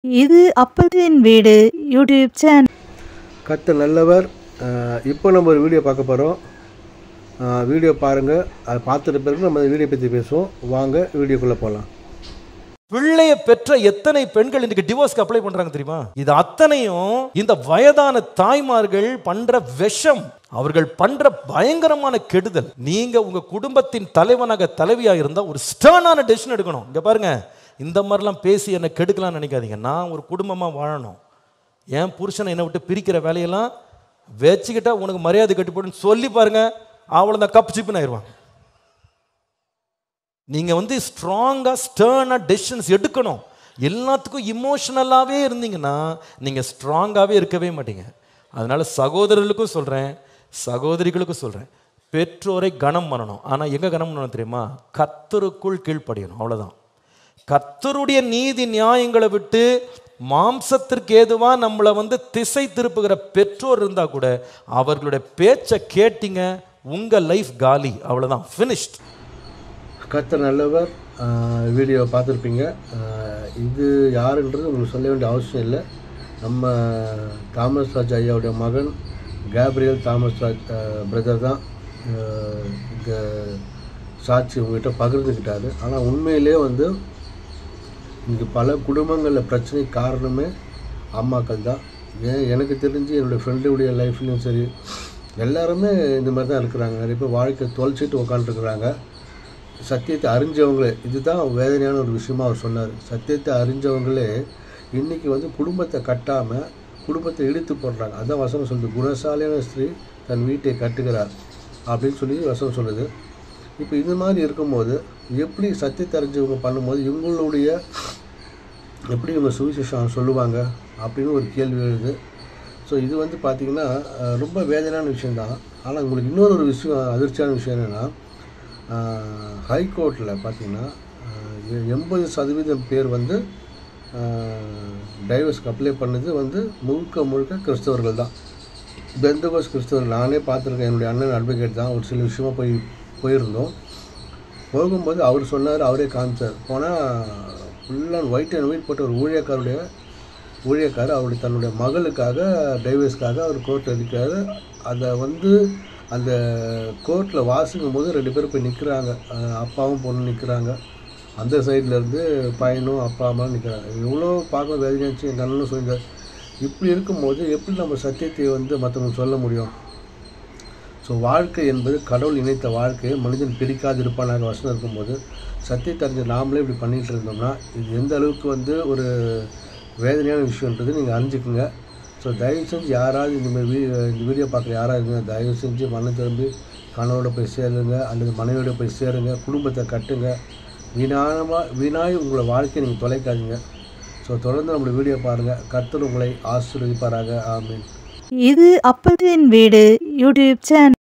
இது அப்பத்தின் வீடு YouTube channel கத்த நல்லவர் அஹ் இப்போ நம்ம ஒரு வீடியோ பார்க்க போகிறோம் வீடியோ பாருங்கள் அதை பார்த்துட்ட பிறகு நம்ம அந்த வீடியோ பற்றி பேசுவோம் வாங்க வீடியோக்குள்ளே போகலாம் பிள்ளைய பெற்ற எத்தனை பெண்கள் இன்னைக்கு டிவோர்ஸ்க்கு அப்ளை பண்றாங்க தெரியுமா இது அத்தனையும் இந்த வயதான தாய்மார்கள் பண்ற விஷம் அவர்கள் பண்ற பயங்கரமான கெடுதல் நீங்க உங்க குடும்பத்தின் தலைவனாக தலைவியா இருந்தா ஒரு ஸ்டர்னான டெசிஷன் எடுக்கணும் இங்க பாருங்க இந்த மாதிரிலாம் பேசி என்னை கெடுக்கலாம்னு நினைக்காதீங்க நான் ஒரு குடும்பமா வாழணும் என் புருஷனை என்னை விட்டு பிரிக்கிற வேலையெல்லாம் வச்சுக்கிட்டா உனக்கு மரியாதை கட்டி போடுன்னு சொல்லி பாருங்க அவ்வளோதான் கப்பு சிப்புன்னு ஆயிடுவாங்க நீங்கள் வந்து ஸ்ட்ராங்காக ஸ்டர்னாக டெசிஷன்ஸ் எடுக்கணும் எல்லாத்துக்கும் இமோஷனலாகவே இருந்தீங்கன்னா நீங்கள் ஸ்ட்ராங்காகவே இருக்கவே மாட்டீங்க அதனால் சகோதரர்களுக்கும் சொல்கிறேன் சகோதரிகளுக்கும் சொல்கிறேன் பெற்றோரை கனம் பண்ணணும் ஆனால் எங்கே கனம் பண்ணணும் தெரியுமா கத்தருக்குள் கீழ்ப்படியணும் அவ்வளோதான் கர்த்தருடைய நீதி நியாயங்களை விட்டு மாம்சத்திற்கு ஏதுவா நம்மளை வந்து திசை திருப்புகிற பெற்றோர் இருந்தா கூட அவர்களுடைய பேச்சை கேட்டீங்க உங்க லைஃப் காலி அவ்வளவுதான் finished கத்த நல்லவர் வீடியோ பார்த்துருப்பீங்க அஹ் இது யாருன்றது உங்களுக்கு சொல்ல வேண்டிய அவசியம் இல்லை நம்ம தாமஸ் ராஜ் ஐயாவுடைய மகன் கேப்ரியல் தாமஸ் ராஜ் பிரதர் தான் அஹ் இந்த சாட்சி உங்ககிட்ட பகிர்ந்துக்கிட்டாரு ஆனால் உண்மையிலே வந்து இன்றைக்கி பல குடும்பங்களில் பிரச்சனை காரணமே அம்மாக்கள் தான் ஏன் எனக்கு தெரிஞ்சு என்னுடைய ஃப்ரெண்டுடைய லைஃப்லேயும் சரி எல்லாருமே இந்த மாதிரி தான் இருக்கிறாங்க நிறைய பேர் வாழ்க்கை தொலைச்சிட்டு உக்காந்துருக்குறாங்க சத்தியத்தை அறிஞ்சவங்களே இதுதான் வேதனையான ஒரு விஷயமா அவர் சொன்னார் சத்தியத்தை அறிஞ்சவங்களே இன்றைக்கி வந்து குடும்பத்தை கட்டாமல் குடும்பத்தை இழுத்து போடுறாங்க அதான் வசனம் சொல்லுது குணசாலியான ஸ்திரீ தன் வீட்டை கட்டுகிறார் அப்படின்னு சொல்லி வசனம் சொல்லுது இப்போ இது மாதிரி இருக்கும்போது எப்படி சத்தியத்தை அறிஞ்சவங்க பண்ணும்போது இவங்களுடைய எப்படி இவங்க சுவிசேஷம் சொல்லுவாங்க அப்படின்னு ஒரு கேள்வி எழுது ஸோ இது வந்து பார்த்திங்கன்னா அஹ், ரொம்ப வேதனையான விஷயந்தான் ஆனால் உங்களுக்கு இன்னொரு ஒரு விஷயம் அதிர்ச்சியான விஷயம் என்னென்னா ஹைகோர்ட்டில் பார்த்தீங்கன்னா எண்பது சதவீதம் பேர் வந்து டைவர்ஸ்க்கு அப்ளை பண்ணது வந்து முழுக்க முழுக்க கிறிஸ்தவர்கள் தான் பெந்தகோஸ் கிறிஸ்தவர்கள் நானே பார்த்துருக்கேன் என்னுடைய அண்ணன் அட்வொகேட் தான் ஒரு சில விஷயமா போய் போயிருந்தோம் போகும்போது அவர் சொன்னார் அவரே காமிச்சார் போனால் full and white and white போட்ட ஒரு ஊழியக்காருடைய ஊழியக்காரர் அவருடைய தன்னுடைய மகளுக்காக டைவர்ஸ்க்காக அவர் கோர்ட் அடிக்கிறாரு அதை வந்து அந்த கோர்ட்டில் வாசிக்கும் போது ரெண்டு பேரும் போய் நிற்கிறாங்க அப்பாவும் பொண்ணு நிற்கிறாங்க அந்த சைடுல இருந்து பையனும் அப்பா அம்மாவும் நிற்கிறாங்க எவ்வளோ பார்க்க வேதனையாச்சு எங்கள் அண்ணனும் சொல்லியிருந்தார் இப்படி இருக்கும்போது எப்படி நம்ம சத்தியத்தை வந்து மற்றவங்களுக்கு சொல்ல முடியும் ஸோ வாழ்க்கை என்பது கடவுள் இணைத்த வாழ்க்கையை மனிதன் பிரிக்காது இருப்பானாக வசனம் இருக்கும்போது சத்தியத்தை அறிஞ்ச நாமளே இப்படி பண்ணிகிட்டு இருந்தோம்னா இது எந்த அளவுக்கு வந்து ஒரு வேதனையான விஷயன்றது நீங்கள் அறிஞ்சுக்குங்க ஸோ தயவு செஞ்சு யாராவது இந்த மாதிரி வீ இந்த வீடியோ பார்க்குற யாராவது இருங்க தயவு செஞ்சு மனம் திரும்பி கணவரோட போய் சேருங்க அல்லது மனைவியோட போய் சேருங்க குடும்பத்தை கட்டுங்க வீணானமாக வீணாய் உங்களை வாழ்க்கையை நீங்கள் தொலைக்காதீங்க ஸோ தொடர்ந்து நம்மளோட வீடியோ பாருங்கள் கர்த்தர் உங்களை ஆசீர்வதிப்பாராக ஆமீன் இது அப்பத்தின் வீடு யூடியூப் சேனல்